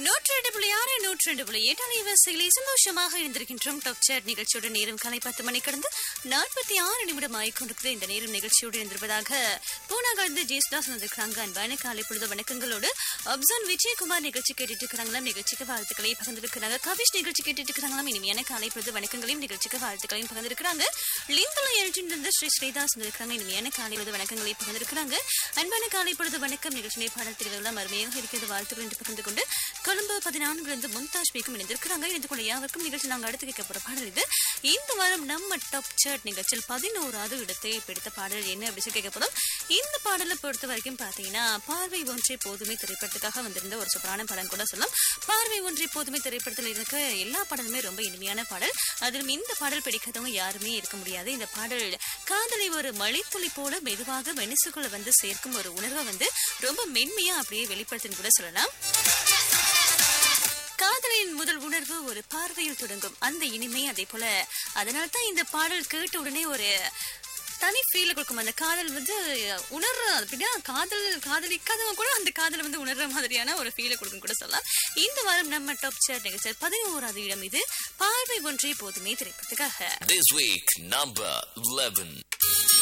நூற்றி ரெண்டு புள்ளி ஆறு நூற்றி ரெண்டு புள்ளி எட்டு அலைவரிசையிலே சந்தோஷமாக இருந்திருக்கின்றோம் டாப் சேட் நிகழ்ச்சியோட நேரம் காலை பத்து மணி கடந்து நாற்பத்தி ஆறு நிமிடம் ஆகிக்கொண்டிருக்கிறது இந்த நேரம் நிகழ்ச்சியோடு இருந்திருப்பதாக பூனாகர்ந்து ஜேசுதாஸ் வந்திருக்கிறாங்க அன்பான காலை பொழுது வணக்கங்களோடு அப்சான் விஜயகுமார் நிகழ்ச்சி கேட்டுட்டு இருக்கிறாங்களாம் நிகழ்ச்சிக்கு வாழ்த்துக்களை பகிர்ந்திருக்கிறாங்க கவிஷ் நிகழ்ச்சி கேட்டுட்டு இருக்கிறாங்களாம் இனிமையான காலை பொழுது வணக்கங்களையும் நிகழ்ச்சிக்கு வாழ்த்துக்களையும் பகிர்ந்திருக்கிறாங்க லிந்தல எழுச்சிருந்து ஸ்ரீ ஸ்ரீதாஸ் வந்திருக்கிறாங்க இனிமையான காலை பொழுது வணக்கங்களை பகிர்ந்திருக்கிறாங்க அன்பான காலை பொழுது வணக்கம் நிகழ்ச்சியை பாடல் தெரிவுகளாம் அருமையாக இருக்கிறது வாழ்த்துக்கள் என்று பகிர்ந்து கொண்டு கொழும்பு பதினான்கிலிருந்து மும்தாஜ் பேக்கும் இணைந்திருக்கிறாங்க இணைந்து கொள்ள யாருக்கும் நிகழ்ச்சி நாங்கள் அடுத்து கேட்க போற பாடல் இது இந்த வாரம் நம்ம டாப் சார்ட் நிகழ்ச்சியில் பதினோராவது இடத்தை பிடித்த பாடல் என்ன அப்படின்னு சொல்லி கேட்க போறோம் இந்த பாடலை பொறுத்த வரைக்கும் பாத்தீங்கன்னா பார்வை ஒன்றே போதுமே திரைப்படத்துக்காக வந்திருந்த ஒரு சூப்பரான படம் கூட சொல்லலாம் பார்வை ஒன்றே போதுமே திரைப்படத்தில் இருக்க எல்லா பாடலுமே ரொம்ப இனிமையான பாடல் அதிலும் இந்த பாடல் பிடிக்காதவங்க யாருமே இருக்க முடியாது இந்த பாடல் காதலை ஒரு மழைத்துளி போல மெதுவாக வெனிசுக்குள்ள வந்து சேர்க்கும் ஒரு உணர்வை வந்து ரொம்ப மென்மையா அப்படியே வெளிப்படுத்துன்னு கூட சொல்லலாம் காதலின் முதல் உணர்வு ஒரு பார்வையில் தொடங்கும் அந்த இனிமை அதே போல அதனால தான் இந்த பாடல் கேட்ட உடனே ஒரு தனி ஃபீல் கொடுக்கும் அந்த காதல் வந்து உணர்ற அப்படின்னா காதல் காதலிக்காதவங்க கூட அந்த காதலை வந்து உணர்ற மாதிரியான ஒரு ஃபீலை கொடுக்கும் கூட சொல்லலாம் இந்த வாரம் நம்ம டாப் சேர் நிகழ்ச்சி பதினோராவது இடம் இது பார்வை ஒன்றே போதுமே திரைப்படத்துக்காக This week, number 11.